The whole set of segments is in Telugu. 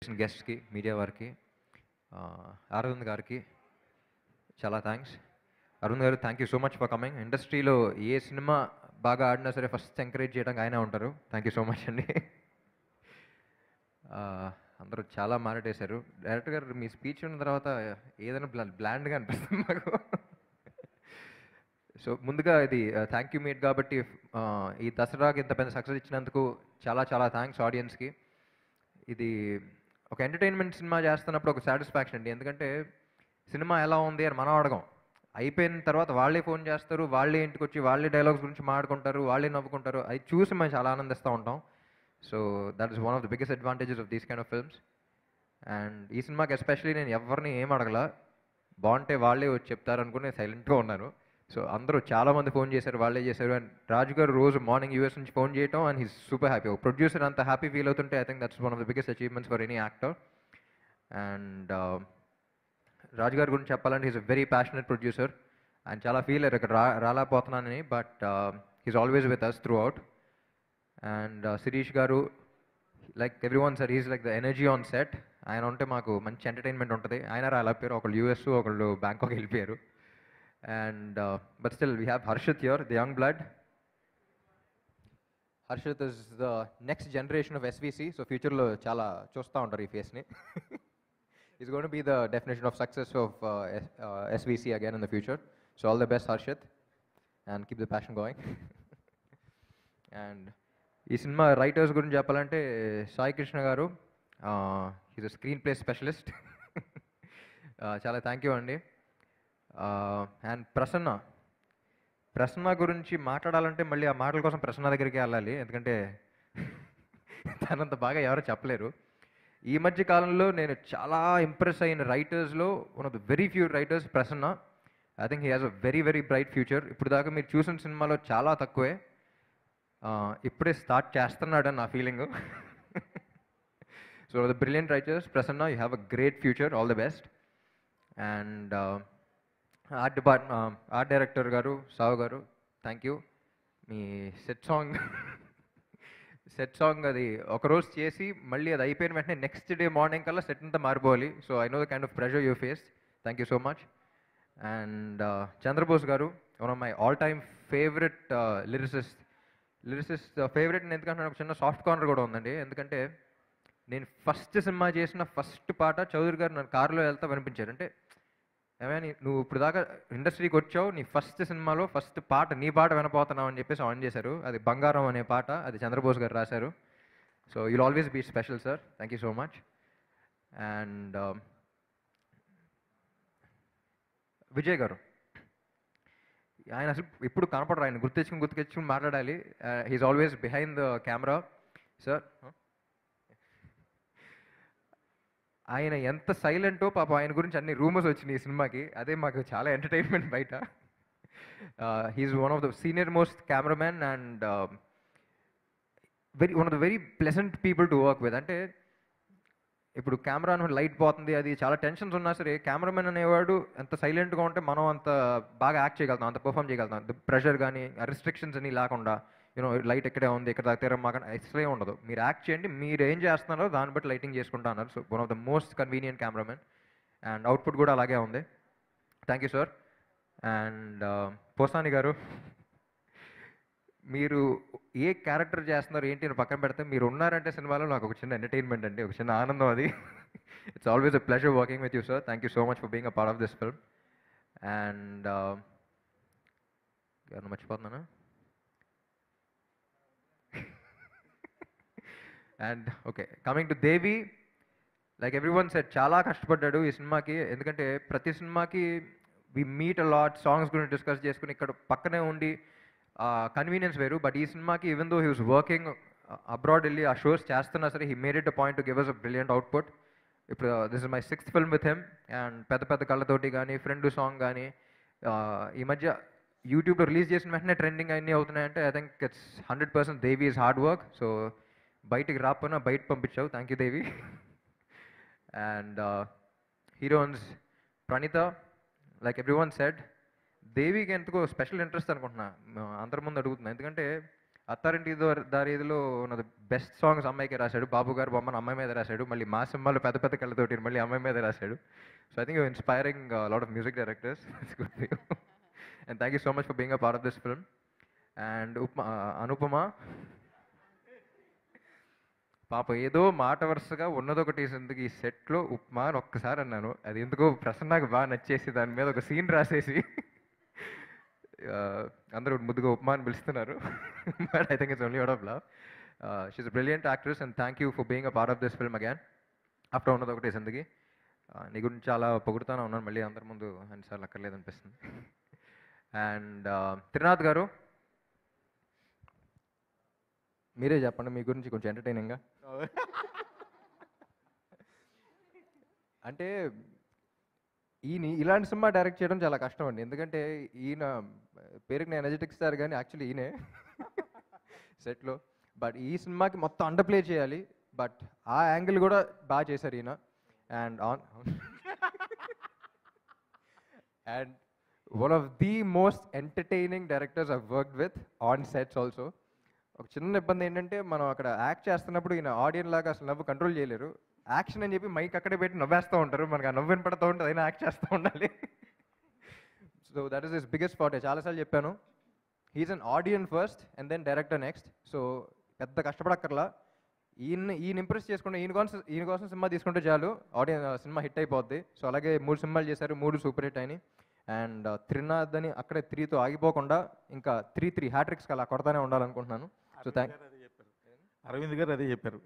వచ్చిన గెస్ట్కి మీడియా వారికి ఆ, అరవింద్ గారికి చాలా థ్యాంక్స్ అరుణ్ గారు thank you so much for coming ఇండస్ట్రీలో ఏ సినిమా బాగా ఆడినా సరే ఫస్ట్ ఎంకరేజ్ చేయడానికి ఆయనే ఉంటారు థ్యాంక్ యూ సో మచ్ అండి ఆ, అందరూ చాలా మాట్లాడేశారు డైరెక్టర్ గారు మీ స్పీచ్ ఉన్న తర్వాత ఏదైనా బ్లా బ్లాండ్గా అనిపిస్తుంది నాకు సో ముందుగా ఇది థ్యాంక్ యూ మీట్ కాబట్టి ఆ, ఈ దసరాకి ఇంత పెద్ద సక్సెస్ ఇచ్చినందుకు చాలా చాలా థ్యాంక్స్ ఆడియన్స్కి ఇది ఒక ఎంటర్టైన్మెంట్ సినిమా చేస్తున్నప్పుడు ఒక సాటిస్ఫాక్షన్ అండి ఎందుకంటే సినిమా ఎలా ఉంది అని మనం అడగం అయిపోయిన తర్వాత వాళ్ళే ఫోన్ చేస్తారు వాళ్ళే ఇంటికి వచ్చి వాళ్ళే డైలాగ్స్ గురించి మాట్లాడుకుంటారు వాళ్ళే నవ్వుకుంటారు అది చూసి మేము చాలా ఆనందిస్తూ ఉంటాం so that is one of the biggest advantages of these kind of films and ఈ సినిమాకి ఎస్పెషలీ నేను ఎవరిని ఏం అడగల బాగుంటే వాళ్ళే వచ్చి చెప్తారు అనుకుని సైలెంట్గా ఉన్నాను సో అందరూ చాలా మంది ఫోన్ చేశారు వాళ్ళే చేశారు అండ్ రాజు గారు రోజు మార్నింగ్ యూఎస్ నుంచి ఫోన్ చేయటం అండ్ హీస్ సూపర్ హ్యాపీ ఒక ప్రొడ్యూసర్ అంత హ్యాపీ ఫీల్ అవుతుంటే I think that's one of the biggest achievements for any actor and Raju గారి గురించి చెప్పాలంటే he's a very passionate producer ఆయన చాలా ఫీల్ అయ్యారు ఇక్కడ రా రాలేకపోతున్నానని but he's always with us throughout and Sirish గారు like everyone sir he's like the energy on set ఆయన ఉంటే మాకు మంచి ఎంటర్టైన్మెంట్ ఉంటుంది ఆయన రాలేకపోయారు ఒకళ్ళు యూఎస్ ఒకళ్ళు బ్యాంకాక్ వెళ్ళిపోయారు and but still we have Harshith you're the young blood Harshith is the next generation of SVC so ఫ్యూచర్లో చాలా చూస్తూ ఉంటారు ఈ ఫేస్ని is gonna be the definition of success of SVC again in the future so all the best Harshith and keep the passion going and ఈ సినిమా రైటర్స్ గురించి చెప్పాలంటే సాయి కృష్ణ గారు is a screenplay specialist చాలా థ్యాంక్ యూ అండి అండ్ ప్రసన్న ప్రసన్న గురించి మాట్లాడాలంటే మళ్ళీ ఆ మాటల కోసం ప్రసన్న దగ్గరికి వెళ్ళాలి ఎందుకంటే తనంత బాగా ఎవరు చెప్పలేరు ఈ మధ్య కాలంలో నేను చాలా ఇంప్రెస్ అయిన రైటర్స్లో one of the very few writers Prasanna I think he has a very very bright future ఇప్పుడు దాకా మీరు చూసిన సినిమాలో చాలా తక్కువే ఆ, ఇప్పుడే స్టార్ట్ చేస్తున్నాడని నా feeling so the brilliant writers Prasanna you have a great future all the best and art depart art director గారు సావు గారు థ్యాంక్ యూ మీ సెట్ సాంగ్ సెట్ సాంగ్ అది ఒకరోజు చేసి మళ్ళీ అది అయిపోయిన వెంటనే నెక్స్ట్ డే మార్నింగ్ కల్లా సెట్ అంతా మారిపోవాలి so I know the kind of pressure you face thank you so much and Chandrabose గారు one of my all time favourite lyricist lyricist favourite ఎందుకంటే నాకు చిన్న సాఫ్ట్ కార్నర్ కూడా ఉందండి ఎందుకంటే నేను ఫస్ట్ సినిమా చేసిన ఫస్ట్ పాట చౌదరి గారు నన్ను కారులో వెళ్తా వినిపించారు అంటే ఏమైనా నీ- నువ్వు ఇప్పుడు దాకా ఇండస్ట్రీకి వచ్చావు నీ ఫస్ట్ సినిమాలో ఫస్ట్ పాట నీ పాట వినపోతున్నావు అని చెప్పేసి ఆన్ చేశారు అది బంగారం అనే పాట అది చంద్రబోస్ గారు రాశారు so you'll always be special sir thank you so much and Vijay గారు ఆయన అసలు ఇప్పుడు కనపడరు ఆయన గుర్తెచ్చుకుని గుర్తుకెచ్చుకుని మాట్లాడాలి he's always behind the camera sir ఆయన ఎంత సైలెంటో పాప ఆయన గురించి అన్ని రూమర్స్ వచ్చినాయి ఈ సినిమాకి అదే మాకు చాలా ఎంటర్టైన్మెంట్ బయట he's one of the senior most cameraman and very one of the very pleasant people to work with అంటే ఇప్పుడు కెమెరా లైట్ పోతుంది అది చాలా టెన్షన్స్ ఉన్నా సరే కెమెరామెన్ అనేవాడు ఎంత సైలెంట్గా ఉంటే మనం అంత బాగా యాక్ట్ చేయగలుగుతాం అంత పర్ఫామ్ చేయగలుగుతాం ప్రెషర్ కానీ రిస్ట్రిక్షన్స్ అని లేకుండా యూనో లైట్ ఎక్కడే ఉంది ఇక్కడ దగ్గర మాకు ఎక్స్ట్రా ఉండదు మీరు యాక్ట్ చేయండి మీరు ఏం చేస్తున్నారో దాన్ని బట్టి లైటింగ్ చేసుకుంటా అన్నారు so one of the most convenient cameramen and output కూడా అలాగే ఉంది thank you sir and Posani గారు మీరు ఏ క్యారెక్టర్ చేస్తున్నారు ఏంటి అని పక్కన పెడితే మీరు ఉన్నారంటే సినిమాలో నాకు ఒక చిన్న ఎంటర్టైన్మెంట్ అండి ఒక చిన్న ఆనందం అది it's always a pleasure working with you sir thank you so much for being a part of this film and ఎవరిని మర్చిపోతున్నానా and okay coming to Devi like everyone set చాలా కష్టపడ్డాడు ఈ సినిమాకి ఎందుకంటే ప్రతి సినిమాకి we meet a lot songs గురించి డిస్కస్ చేసుకుని ఇక్కడ పక్కనే ఉండి కన్వీనియన్స్ వేరు బట్ ఈ సినిమాకి even though he was working abroad వెళ్ళి ఆ షోస్ చేస్తున్నా సరే he made it a point to give us a brilliant output ఇప్పుడు this is my sixth film with him and పెద్ద పెద్ద కళ్ళతోటి కానీ ఫ్రెండ్ సాంగ్ కానీ ఈ మధ్య యూట్యూబ్లో రిలీజ్ చేసిన వెంటనే ట్రెండింగ్ అన్నీ అవుతున్నాయంటే I think it's hundred percent Devi is hard work so బయటికి రాకపోయినా బయట పంపించావు thank you Devi and heroines Praneetha like everyone said దేవికి ఎందుకో స్పెషల్ ఇంట్రెస్ట్ అనుకుంటున్నా మ- అందరి ముందు అడుగుతున్నా ఎందుకంటే అత్తారింటి దో- దారిలో ఉన్న బెస్ట్ సాంగ్స్ అమ్మాయికి రాశాడు బాబు గారు బొమ్మను అమ్మాయి మీద రాశాడు మళ్ళీ మా సినిమాలో పెద్ద పెద్ద కళ్ళతోటి మళ్ళీ అమ్మాయి మీద రాశాడు so I think inspiring lot of music directors and thank you so much for being a part of this film and Upama Anupama పాప ఏదో మాట వరుసగా ఉన్నదొకటి ఎందుకు ఈ సెట్లో ఉప్మా అని ఒక్కసారి అన్నాను అది ఎందుకో ప్రసన్నకు బాగా నచ్చేసి దాని మీద ఒక సీన్ రాసేసి ఆ, అందరూ ముద్దుగా ఉప్మా అని పిలుస్తున్నారు but I think it's only out of love she's brilliant actress and thank you for being a part of this film again after ఉన్నది ఒకటి ఎందుకు నీ గురించి చాలా పొగుడుతానే ఉన్నాను మళ్ళీ అందరి ముందు అన్నిసార్లు అక్కర్లేదు అనిపిస్తుంది అండ్ త్రినాథ్ గారు మీరే చెప్పండి మీ గురించి కొంచెం ఎంటర్టైనింగ్గా అంటే ఈయన ఇలాంటి సినిమా డైరెక్ట్ చేయడం చాలా కష్టం అండి ఎందుకంటే ఈయన పేరుకి నేను ఎనర్జెటిక్ స్టార్ కానీ యాక్చువల్లీ ఈయనే సెట్లో బట్ ఈ సినిమాకి మొత్తం అండర్ ప్లే చేయాలి బట్ ఆ యాంగిల్ కూడా బాగా చేశారు ఈయన and on and one of the most entertaining directors I work with on sets also ఒక చిన్న ఇబ్బంది ఏంటంటే మనం అక్కడ యాక్ట్ చేస్తున్నప్పుడు ఈయన ఆడియన్ లాగా అసలు నవ్వు కంట్రోల్ చేయలేరు యాక్షన్ అని చెప్పి మైక్ అక్కడే పెట్టి నవ్వేస్తూ ఉంటారు మనకు ఆ నవ్వు వినపడుతూ ఉంటుంది అయినా యాక్ట్ చేస్తూ ఉండాలి so that is is biggest part చాలాసార్లు చెప్పాను he's an audience first and then director next so పెద్ద కష్టపడక్కర్లా ఈయన ఈయన ఇంప్రెస్ చేసుకుంటే ఈయన కోసం ఈయన కోసం సినిమా తీసుకుంటే చాలు ఆడియన్ సినిమా హిట్ అయిపోద్ది సో అలాగే మూడు సినిమాలు చేశారు మూడు సూపర్ హిట్ అయినాయి అండ్ త్రినాథ్ అని అక్కడే త్రీతో ఆగిపోకుండా ఇంకా త్రీ త్రీ హ్యాట్రిక్స్ అలా కొడతానే ఉండాలనుకుంటున్నాను సో థ్యాంక్ అరవింద్ గారు అదే చెప్పారు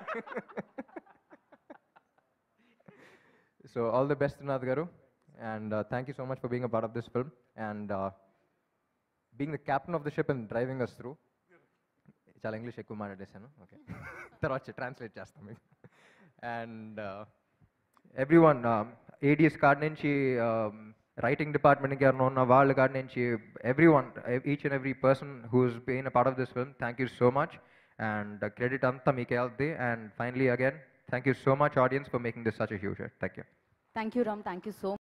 so all the best Nath garu and thank you so much for being a part of this film and being the captain of the ship and driving us through చాలా ఇంగ్లీష్ ఎక్కువ మాట్లాడేశాను ఓకే తర్వాత ట్రాన్స్లేట్ చేస్తాం మీకు and every one ADs card నుంచి రైటింగ్ డిపార్ట్మెంట్కి ఎవరైనా ఉన్న వాళ్ళ కాడ నుంచి every one each and every person who's been a part of this film thank you so much and credit అంతా మీకే వెళ్తుంది and finally again thank you so much audience for making this such a huge thank you Thank you, Ram. Thank you so